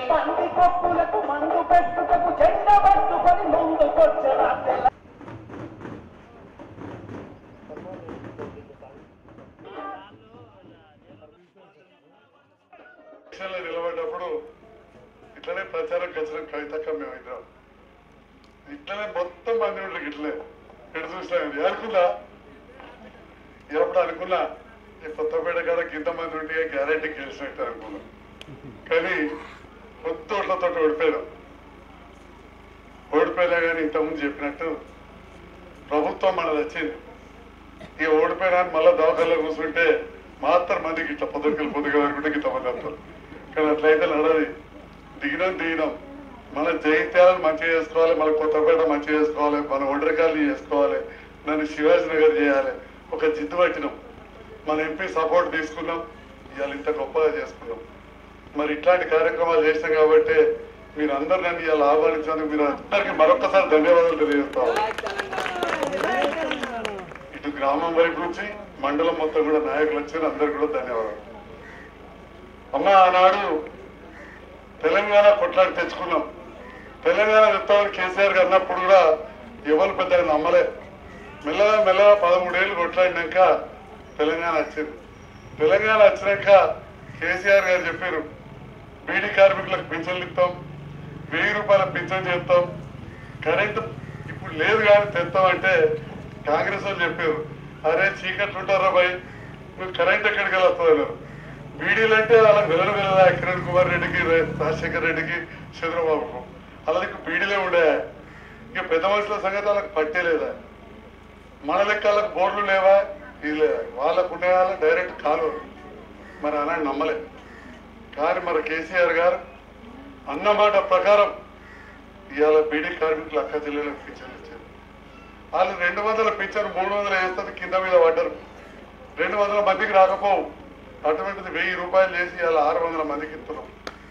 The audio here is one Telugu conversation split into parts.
పంది పప్పులకు మందు పెట్టుటకు చెండ పట్టుకొని ముందుకొచ్చిన తెల్ల ఎలక్షన్లో నిలబడ్డప్పుడు ఇట్లనే ప్రచారం ఖచ్చితంగా కవితక్క మేము ఇద్దరం ఇట్లనే మొత్తం మంది ఉంటారు ఇట్లనే ఎటు చూసినా కానీ అనుకున్నా ఎప్పుడు అనుకున్నా ఈ కొత్తపేట కాడ గింత మంది ఉంటే గ్యారెంటీ గెలిచినట్టు అనుకున్నా కానీ కొత్త ఓట్లతో ఓడిపోయారు ఓడిపోయినా కానీ ఇంతకుముందు చెప్పినట్టు ప్రభుత్వం మనది వచ్చింది ఈ ఓడిపోయినా మళ్ళీ దవాఖానలో కూర్చుంటే మాత్రం మందికి ఇట్లా పొద్దుకెళ్ళి పొద్దుగా అనుకుంటే ఇంత మంది వస్తారు కానీ అట్లయితే నడది దిగినాం దిగినాం మన జైత్యాలను మంచిగా చేసుకోవాలి మన కొత్తపేట మంచిగా చేసుకోవాలి మన ఒండ్రకాయలు చేసుకోవాలి నన్ను శివాజీ నగర్ చేయాలి ఒక జిద్దు పట్టినాం మన ఎంపీ సపోర్ట్ తీసుకున్నాం ఇవాళ ఇంత గొప్పగా చేసుకున్నాం మరి ఇట్లాంటి కార్యక్రమాలు చేసినాం కాబట్టి మీరు అందరు నన్ను ఇవాళ ఆహ్వానించినందుకు మీరు అందరికీ మరొకసారి ధన్యవాదాలు తెలియజేస్తాం ఇటు గ్రామం వైపు నుంచి మండలం మొత్తం కూడా నాయకులు వచ్చారు అందరు కూడా ధన్యవాదాలు అమ్మ ఆనాడు తెలంగాణ కొట్లాడి తెచ్చుకున్నాం తెలంగాణ చెప్తామని కేసీఆర్ గారు అన్నప్పుడు కూడా ఎవరు పెద్దగా నమ్మలే మెల్లగా మెల్లగా పదమూడేళ్ళు కొట్లాడినాక తెలంగాణ వచ్చింది తెలంగాణ వచ్చినాక కేసీఆర్ గారు చెప్పారు బీడీ కార్మికులకు పింఛన్లు ఇస్తాం వెయ్యి రూపాయల పింఛన్ చేస్తాం కరెంటు ఇప్పుడు లేదు కానీ తెస్తామంటే కాంగ్రెస్ వాళ్ళు చెప్పారు అరే చీకట్లు ఉంటారా భయ్ నువ్వు కరెంట్ ఎక్కడికి వెళ్ళొస్తుంది అన్నారు బీడీలు అంటే వాళ్ళకి వెళ్ళను వెళ్ళదా కిరణ్ కుమార్ రెడ్డికి రే- రాజశేఖర్ రెడ్డికి చంద్రబాబుకు వాళ్ళకి బీడీలే ఉండే ఇక పెద్ద మనుషుల సంగతి వాళ్ళకి పట్టేలేదా మన లెక్క వాళ్ళకి బోర్డులు లేవా ఇది లేదా వాళ్ళకు ఉండే వాళ్ళ డైరెక్ట్ కాలు మరి అలాంటి నమ్మలే కానీ మరి కేసీఆర్ గారు అన్నమాట ప్రకారం ఇవాళ బీడీ కార్మికులు అక్క చెల్లెలకు పింఛన్లు ఇచ్చారు వాళ్ళు రెండు వందల పింఛన్ మూడు వందలు వేస్తుంది కింద మీద పడ్డారు రెండు వందల మందికి రాకపోవు అటువంటిది వెయ్యి రూపాయలు చేసి ఇవాళ ఆరు వందల మందికి ఇస్తున్నాం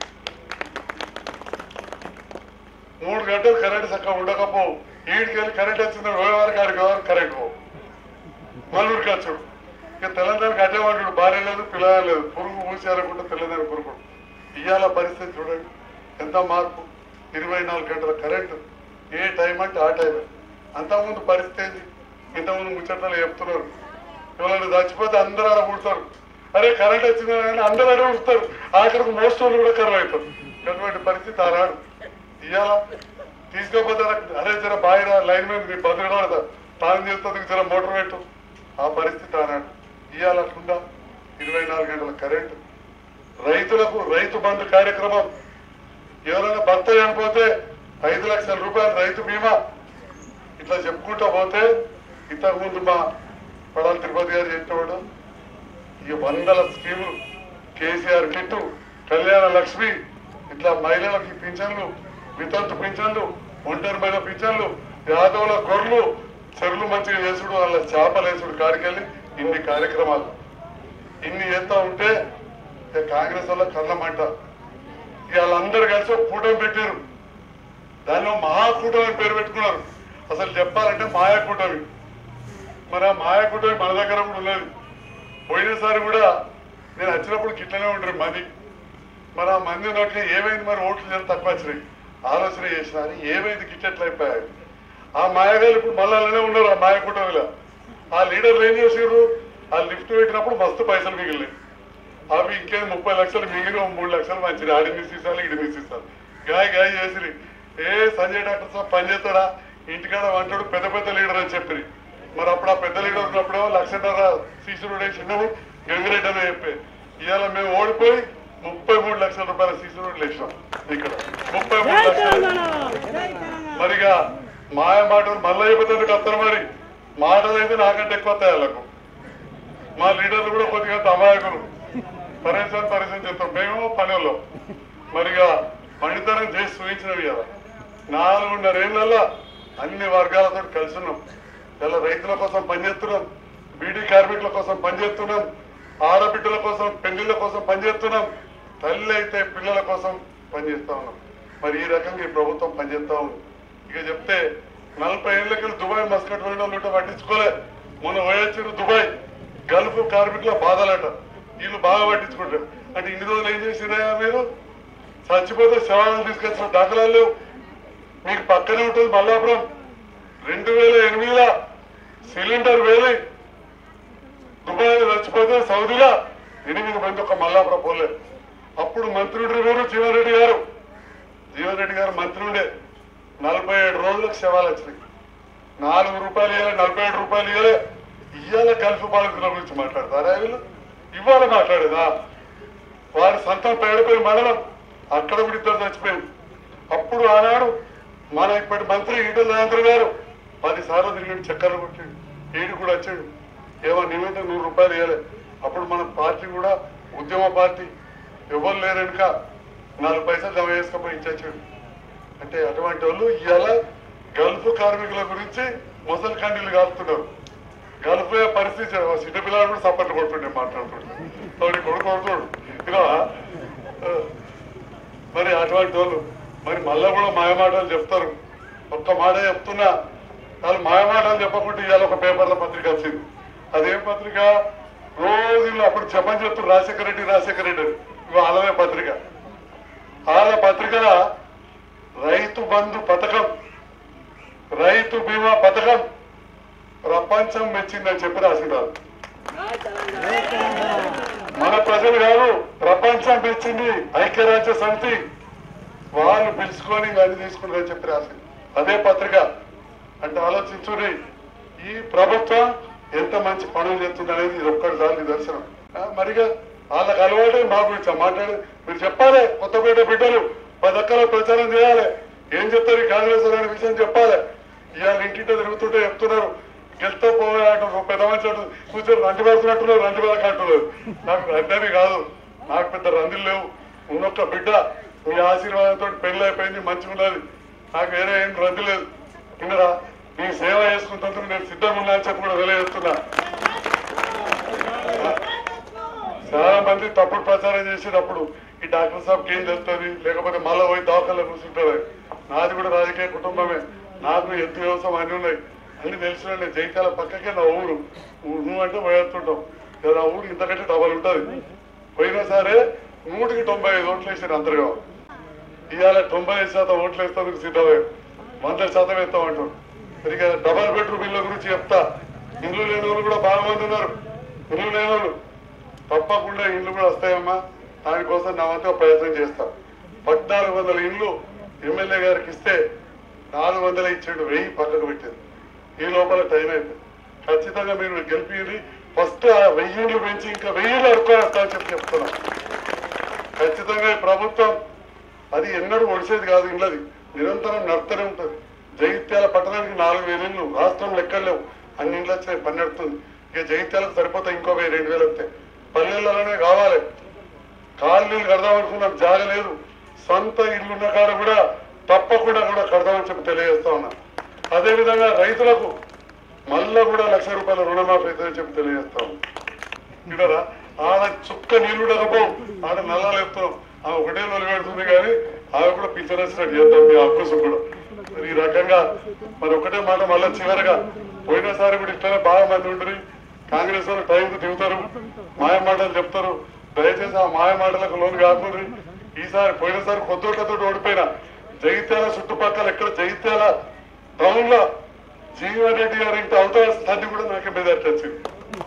మూడు గంటలు కరెంట్ చక్కగా ఉండకపోవు ఈడికి వెళ్ళి కరెంట్ వచ్చింది పోయే వరకు ఆడికి పోవాలి కరెంట్ పోవు మల్లూరికి వచ్చాడు ఇక తెలంగాణకి అడ్డమంటాడు భార్య లేదు పిల్లలు లేదు పురుగు మూసేయాలనుకుంటే తెలంగాణ పురుగు ఇవాళ పరిస్థితి చూడండి ఎంత మార్పు ఇరవై నాలుగు గంటల కరెంటు ఏ టైం అంటే ఆ టైం అంతకుముందు పరిస్థితి ఏంది ఇంతకుముందు ముచ్చట్లు చెప్తున్నారు ఎవరైనా చచ్చిపోతే అందరూ ఆడ పుడతారు అరే కరెంట్ వచ్చింది కానీ అందరూ ఆడ పుడతారు ఆఖరికి మోస్ట్ వాళ్ళు కూడా కర్ర అవుతారు అటువంటి పరిస్థితి ఆనాడు ఇవాళ తీసుకోకపోతే నాకు అరే జర బాయిరా లైన్ మీద నీ బతుకురాడదా తాను చేస్తుంది జర మోటార్ పెట్టు ఆ పరిస్థితి ఆనాడు ఇవాళ అట్లుందా ఇరవై నాలుగు గంటల కరెంటు రైతులకు రైతు బంధు కార్యక్రమం ఎవరైనా భర్త చనిపోతే ఐదు లక్షల రూపాయలు రైతు బీమా ఇట్లా చెప్పుకుంటూ పోతే ఇంతకు ముందు మా పడాల తిరుపతి గారు చెప్పినవాడు ఈ వందల స్కీములు కేసీఆర్ కిట్టు కళ్యాణ లక్ష్మి ఇట్లా మహిళలకి పింఛన్లు వితంతు పింఛన్లు ఒంటరి మహిళ పింఛన్లు యాదవుల గొర్రెలు చెరువులు మంచిగా చేసుడు వాళ్ళ చేపలు వేసుడు కాడికెళ్ళి ఇన్ని కార్యక్రమాలు ఇన్ని చేస్తా ఉంటే ఇక కాంగ్రెస్ వల్ల కళ్ళమంట ఇక వాళ్ళందరూ కలిసి ఒక కూటమి పెట్టారు దానిలో మహాకూటమి అని పేరు పెట్టుకున్నారు అసలు చెప్పాలంటే మాయా కూటమి మరి ఆ మాయా కూటమి మన దగ్గర కూడా ఉన్నది పోయినసారి కూడా నేను వచ్చినప్పుడు గిట్లనే ఉంటారు మంది మరి ఆ మంది నోట్లే ఏమైంది మరి ఓట్లు జర తక్కువ వచ్చినాయి ఆలోచన చేసిన అని ఏమైంది గిట్టెట్లు అయిపోయాయి ఆ మాయగారు ఇప్పుడు మళ్ళీ అలానే ఉన్నారు ఆ మాయ కూటమిలో ఆ లీడర్లు ఏం చేసారు ఆ లిఫ్ట్ పెట్టినప్పుడు మస్తు పైసలు మిగిలినాయి అవి ఇంకేం ముప్పై లక్షలు మిగిలిన ఓ మూడు లక్షలు మంచిది ఆడి మిస్సిస్తాను ఇడి మిస్సిస్తాను గాయ గాయ చేసిరి ఏ సంజయ్ డాక్టర్ సాబ్ పని చేస్తాడా ఇంటికాడ వంటాడు పెద్ద పెద్ద లీడర్ అని చెప్పి మరి అప్పుడు ఆ పెద్ద లీడర్ ఉన్నప్పుడేమో లక్షన్నర శిశురుడే చిన్నవు గంగిరెడ్డి అని చెప్పి ఇవాళ మేము ఓడిపోయి ముప్పై మూడు లక్షల రూపాయల శిశురుడు లేచినాం ఇక్కడ ముప్పై మూడు లక్షలు మరిగా మాయ మాటలు మళ్ళీ అయిపోతుంది కత్తరు మరి మాటలు అయితే నాకంటే ఎక్కువ వస్తాయి వాళ్ళకు మా లీడర్లు కూడా కొద్దిగా అమాయకులు పరిశ్రమ పరిశ్రమ చేస్తాం మేము పనుల్లో మరిగా పండితనం చేసి చూపించినవి కదా నాలుగున్నరేళ్లలో అన్ని వర్గాలతో కలిసి ఉన్నాం ఇలా రైతుల కోసం పనిచేస్తున్నాం బీడీ కార్మికుల కోసం పనిచేస్తున్నాం ఆడబిడ్డల కోసం పెళ్లిళ్ళ కోసం పనిచేస్తున్నాం తల్లి అయితే పిల్లల కోసం పనిచేస్తా ఉన్నాం మరి ఈ రకంగా ఈ ప్రభుత్వం పనిచేస్తా ఉంది ఇక చెప్తే నలభై ఏళ్ళకి దుబాయ్ మస్కట్ పోయిన వాళ్ళు ఉంటే పట్టించుకోలే మొన్న పోయొచ్చారు దుబాయ్ గల్ఫ్ కార్మికుల బాధలట వీళ్ళు బాగా పట్టించుకుంటారు అంటే ఇన్ని రోజులు ఏం చేసినాయా మీరు చచ్చిపోతే శవాలను తీసుకొచ్చిన దాఖలాలు లేవు మీకు పక్కనే ఉంటుంది మల్లాపురం రెండు వేల ఎనిమిదిలో సిలిండర్ వేలి దుబాయ్ చచ్చిపోతే సౌదీలో ఎనిమిది మంది ఒక మల్లాపురం పోలే అప్పుడు మంత్రుడు వేరు జీవన్ రెడ్డి గారు జీవన్ రెడ్డి గారు మంత్రి ఉండే నలభై ఏడు రోజులకు శవాలు వచ్చినాయి నాలుగు రూపాయలు ఇవ్వాలి నలభై ఏడు రూపాయలు ఇవ్వాలి ఇవాళ గల్ఫ్ బాధితుల గురించి మాట్లాడతారా వీళ్ళు ఇవాళ మాట్లాడేదా వారి సొంతం పేడపల్లి మండలం అక్కడ కూడా ఇద్దరు చచ్చిపోయింది అప్పుడు ఆనాడు మన ఇప్పటి మంత్రి ఈటల రాజేంద్ర గారు పది సార్లు తిరిగి చక్కర్లు కొట్టాడు ఏడు కూడా వచ్చాడు ఏమో నిమిత్తం నూరు రూపాయలు ఇవ్వలే అప్పుడు మన పార్టీ కూడా ఉద్యమ పార్టీ ఎవరు లేరనుక నాలుగు పైసలు జమ చేసుకపోయి ఇచ్చాడు అంటే అటువంటి వాళ్ళు ఇవాళ గల్ఫ్ కార్మికుల గురించి ముసలి కండీలు కాలుతున్నారు గల్ఫ్ అయ్యే పరిస్థితి సిటీ పిల్లలు కూడా సపోర్ట్ కొడుతుండే మాట్లాడుతుండే తోడి కొడుకు కొడుతుడు ఇలా మరి అటువంటి వాళ్ళు మరి మళ్ళా కూడా మాయమాటలు చెప్తారు ఒక్క మాట చెప్తున్నా వాళ్ళు మాయమాటలు చెప్పకుండా ఇవాళ ఒక పేపర్ల పత్రిక వచ్చింది అదేం పత్రిక రోజు వీళ్ళు అప్పుడు చెప్పని చెప్తారు రాజశేఖర రెడ్డి రాజశేఖర రెడ్డి అని ఇవి వాళ్ళదే పత్రిక వాళ్ళ పత్రికల రైతు బంధు పథకం రైతు బీమా పథకం ప్రపంచం మెచ్చిందని చెప్పి రాసినారు మన ప్రజలు కాదు ప్రపంచం మెచ్చింది ఐక్యరాజ్య సమితి వాళ్ళు పిలుచుకొని అది తీసుకున్నారని చెప్పి రాసింది అదే పత్రిక అంటే ఆలోచించుని ఈ ప్రభుత్వం ఎంత మంచి పనులు చేస్తుంది అనేది ఇది ఒక్కటిసారి నిదర్శనం ఆ, మరిగా వాళ్ళకి అలవాటే మా గురించి మాట్లాడి మీరు చెప్పాలి కొత్తపేట బిడ్డలు పది అక్కల ప్రచారం చేయాలి ఏం చెప్తారు ఈ కాంగ్రెస్ వాళ్ళు అనే విషయం చెప్పాలి ఇవాళ ఇంటింట తిరుగుతుంటే చెప్తున్నారు గెలుతో పోవే అంటారు పెద్ద మంచి అంటారు కూర్చొని రండి పడుతున్నట్టున్నారు రండి పడక అంటున్నారు నాకు రండి కాదు నాకు పెద్ద రందులు లేవు ఉన్నొక్క బిడ్డ మీ ఆశీర్వాదంతో పెళ్లి అయిపోయింది మంచిగా ఉన్నది నాకు వేరే ఏం రంది లేదు విన్నరా మీ సేవ చేసుకుంటందుకు నేను సిద్ధంగా ఉన్నా అని చెప్పి కూడా తెలియజేస్తున్నా చాలా మంది తప్పుడు ప్రచారం చేసేటప్పుడు ఈ డాక్టర్ సాబ్కి ఏం తెలుస్తుంది లేకపోతే మళ్ళీ పోయి దవాఖానలో కూర్చుంటారు నాది కూడా రాజకీయ కుటుంబమే నాకు ఎత్తు వ్యవసాయం అన్ని ఉన్నాయి అన్ని తెలిసిన జైతాల పక్కకే నా ఊరు ఊ- నువ్వు అంటే పోయేస్తుంటాం ఇక నా ఊరు ఇంతకంటే డబల్ ఉంటుంది పోయినా సరే నూటికి తొంభై ఐదు ఓట్లు వేసారు అందరుగా ఇవాళ తొంభై ఐదు శాతం ఓట్లు వేస్తానికి సిద్ధమే వంద శాతం వేస్తామంటారు ఇక డబల్ బెడ్రూమ్ ఇళ్ళ గురించి చెప్తా ఇల్లు లేని వాళ్ళు కూడా బాగా మంది ఉన్నారు ఇల్లు లేని వాళ్ళు తప్పకుండా ఇండ్లు కూడా వస్తాయమ్మా దానికోసం నా వంతు ప్రయత్నం చేస్తా పద్నాలుగు వందల ఇండ్లు ఎమ్మెల్యే గారికి ఇస్తే నాలుగు వందలు ఇచ్చాడు వెయ్యి పక్కకు పెట్టారు ఈ లోపల టైం అయిపోయింది ఖచ్చితంగా మీరు గెలిపి ఫస్ట్ ఆ వెయ్యి ఇండ్లు పెంచి ఇంకా వెయ్యిలు అడుక్కోస్తా అని చెప్పి చెప్తున్నాం ఖచ్చితంగా ఈ ప్రభుత్వం అది ఎన్నడూ ఒడిసేది కాదు ఇళ్ళది నిరంతరం నడుతూనే ఉంటుంది జగిత్యాల పట్టణానికి నాలుగు వేలు ఇళ్ళు రాష్ట్రంలో ఎక్కడ లేవు అన్ని ఇండ్లు వచ్చినాయి పని నడుతుంది ఇక జగిత్యాలకు సరిపోతాయి ఇంకో వెయ్యి రెండు వేలు వస్తాయి పల్లెల్లోనే కావాలి కాలనీలు కడదామనుకున్నాం జాగ లేదు సొంత ఇల్లున్న కాడ కూడా తప్పకుండా కూడా కడదామని చెప్పి తెలియజేస్తా ఉన్నా అదేవిధంగా రైతులకు మళ్ళా కూడా లక్ష రూపాయల రుణమాఫీ అవుతుందని చెప్పి తెలియజేస్తా ఉన్నా చూడరా ఆడ చుక్క నీళ్లు ఉండకపో ఆడ నల్లాలు ఎత్తున్నాం ఆమె ఒకటే నొలి పెడుతుంది కానీ ఆమె కూడా పింఛన్ వచ్చినట్టు చేద్దాం మీ అవకాశం కూడా మరి ఈ రకంగా మరి ఒకటే మాట మళ్ళీ చివరగా పోయినసారి కూడా ఇట్లనే బాగా మంది ఉంటుంది కాంగ్రెస్ వాళ్ళు టైంకి దిగుతారు మాయ మాటలు చెప్తారు దయచేసి ఆ మాయ మాటలకు లోన్ కాకుండా ఈసారి పోయినసారి కొత్తోటతో ఓడిపోయిన జగిత్యాల చుట్టుపక్కల ఎక్కడ జగిత్యాల టౌన్ లో జీవన్ రెడ్డి గారి ఇంటి అవతల స్థాయి కూడా నాకే మెజార్టీ వచ్చింది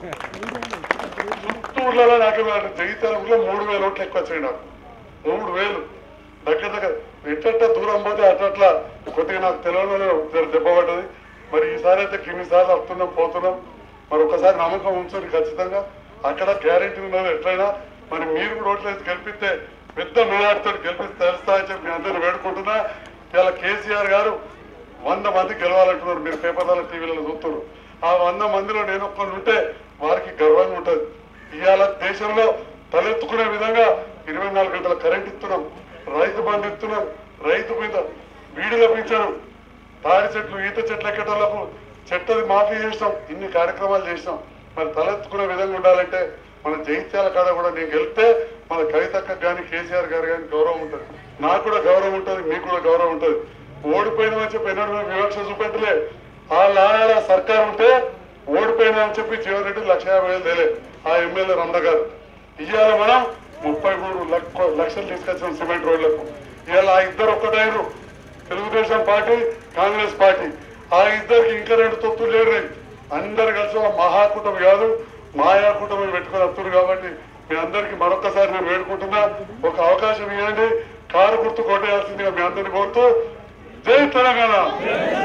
చుట్టూర్లలో నాకు జగిత్యాలలో మూడు వేల ఓట్లు ఎక్కువ వచ్చాయి నాకు మూడు వేలు దగ్గర దగ్గర ఎట్ట దూరం పోతే అట్లా కొద్దిగా నాకు తెలియని దెబ్బపడ్డది మరి ఈసారి అయితే కిన్ని సార్లు వస్తున్నాం పోతున్నాం మరి ఒక్కసారి నమ్మకం ఉంచుని ఖచ్చితంగా అక్కడ గ్యారెంటీ ఉన్నది ఎట్లయినా మరి మీరు కూడా ఓట్లు వేసి గెలిపిస్తే పెద్ద మేడాడితో గెలిపిస్తే తెలుస్తా అని చెప్పి మీ అందరిని వేడుకుంటున్నా ఇలా కేసీఆర్ గారు వంద మంది గెలవాలంటున్నారు మీరు పేపర్లలో టీవీలలో చూస్తున్నారు ఆ వంద మందిలో నేను ఒక్కరు ఉంటే వారికి గర్వంగా ఉంటది ఇవాళ దేశంలో తలెత్తుకునే విధంగా ఇరవై నాలుగు గంటల కరెంట్ ఇస్తున్నాం రైతు బంధు ఇస్తున్నాం రైతు మీద వీడిలో పెంచారు తాడి చెట్లు ఈత చెట్లు ఎక్కటోళ్లకు చెట్టది మాఫీ చేసినాం ఇన్ని కార్యక్రమాలు చేసినాం మరి తలెత్తుకునే విధంగా ఉండాలంటే మన జైత్యాల కాడ కూడా నేను గెలిస్తే మన కవితక్క కానీ కేసీఆర్ గారు కానీ గౌరవం ఉంటుంది నాకు కూడా గౌరవం ఉంటుంది మీకు కూడా గౌరవం ఉంటుంది ఓడిపోయినామని చెప్పి ఎన్నడూ మేము వివక్ష చూపెట్టలే ఆ లాల సర్కార్ ఉంటే ఓడిపోయినా అని చెప్పి జీవన్ రెడ్డి లక్ష యాభై వేలు తేలే ఆ ఎమ్మెల్యే రమణ గారు ఇవాళ మనం ముప్పై మూడు లక్ష- లక్షలు తీసుకొచ్చిన సిమెంట్ రోడ్లకు ఇలా ఆ ఇద్దరు ఒక్కటైరు తెలుగుదేశం పార్టీ కాంగ్రెస్ పార్టీ ఆ ఇద్దరికి ఇంకా రెండు తొత్తులు లేరు అందరు కలిసి ఒక మహాకూటమి కాదు మాయా కూటమి పెట్టుకొని వస్తున్నారు కాబట్టి మీ అందరికి మరొకసారి నేను వేడుకుంటున్నా ఒక అవకాశం ఇవ్వండి కారు గుర్తు కొట్టేయాల్సిందిగా మీ అందరిని కోరుతూ జై తెలంగాణ